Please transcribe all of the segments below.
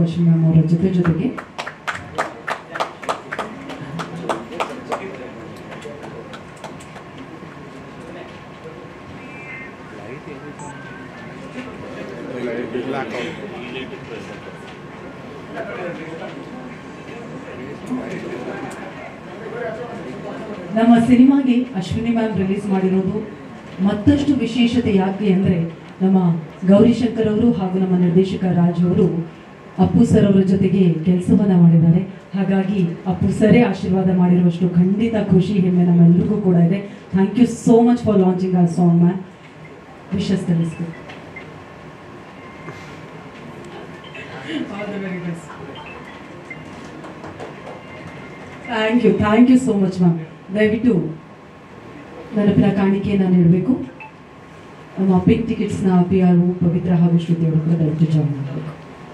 Ashwini ma'am ಅವರ ಜೊತೆ ಜೊತೆಗೆ ನಮ್ಮ ಸಿನಿಮಾಗೆ ಅಶ್ವಿನಿ ಮ್ಯಾಮ್ ರಿಲೀಸ್ ಮಾಡಿರೋದು ಮತ್ತಷ್ಟು ವಿಶೇಷತೆ ಯಾಕೆ ಅಂದರೆ ನಮ್ಮ ಗೌರಿಶಂಕರ್ ಅವರು ಹಾಗೂ ನಮ್ಮ ನಿರ್ದೇಶಕ ರಾಜ್ ಅವರು ಅಪ್ಪು ಸರ್ ಅವರ ಜೊತೆಗೆ ಕೆಲಸವನ್ನ ಮಾಡಿದ್ದಾರೆ ಹಾಗಾಗಿ ಅಪ್ಪು ಸರೇ ಆಶೀರ್ವಾದ ಮಾಡಿರುವಷ್ಟು ಖಂಡಿತ ಖುಷಿ ಹೆಮ್ಮೆ ನಮ್ಮೆಲ್ಲರಿಗೂ ಕೂಡ ಇದೆ thank you so much for launching our song ma'am wishes ತಿಳಿಸ್ಬೇಕು thank you thank you so much ma'am ದಯವಿಟ್ಟು ನೆನಪಿನ ಕಾಣಿಕೆಯನ್ನು ನೀಡಬೇಕು ನಮ್ಮ ಪಿಕ್ ಟಿಕೆಟ್ಸ್ನ ಪಿ ಆರ್ ಪವಿತ್ರ ಹಾಗೂ ಶ್ರುತಿ ಅವರು ಕೂಡ ದಯವಿಟ್ಟು ಜಾಯ್ನ್ ಮಾಡಬೇಕು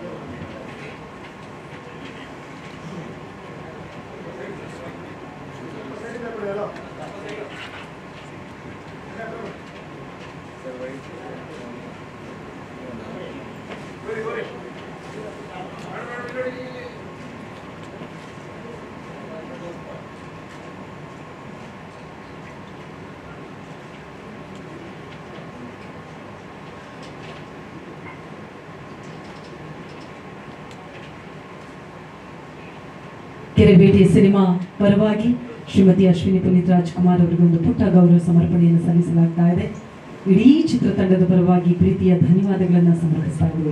ಕೆರೆಬೇಟೆ ಸಿನಿಮಾ ಪರವಾಗಿ ಶ್ರೀಮತಿ ಅಶ್ವಿನಿ ಪುನೀತ್ ರಾಜ್ಕುಮಾರ್ ಅವರಿಗೆ ಒಂದು ಪುಟ್ಟ ಗೌರವ ಸಮರ್ಪಣೆಯನ್ನು ಸಲ್ಲಿಸಲಾಗ್ತಾ ಇದೆ ಇಡೀ ಚಿತ್ರತಂಡದ ಪರವಾಗಿ ಪ್ರೀತಿಯ ಧನ್ಯವಾದಗಳನ್ನು ಸಮರ್ಪಿಸ್ತಾ ಇದ್ದೀವಿ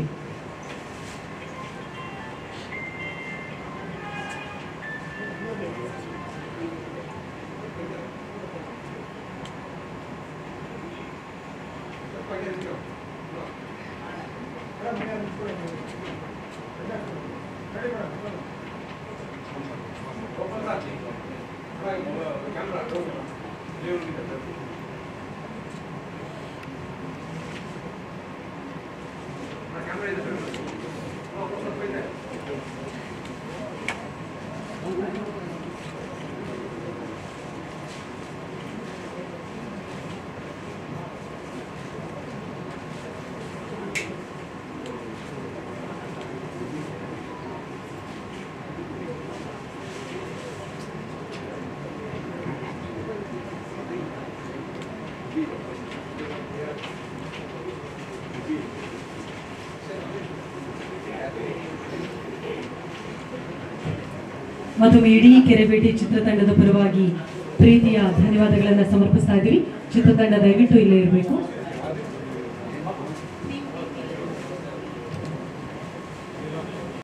ಮತ್ತು ಇಡೀ ಕೆರೆಬೇಟೆ ಚಿತ್ರತಂಡದ ಪರವಾಗಿ ಪ್ರೀತಿಯ ಧನ್ಯವಾದಗಳನ್ನು ಸಮರ್ಪಿಸ್ತಾ ಇದ್ದೀವಿ ಚಿತ್ರತಂಡ ದಯವಿಟ್ಟು ಇಲ್ಲೇ ಇರಬೇಕು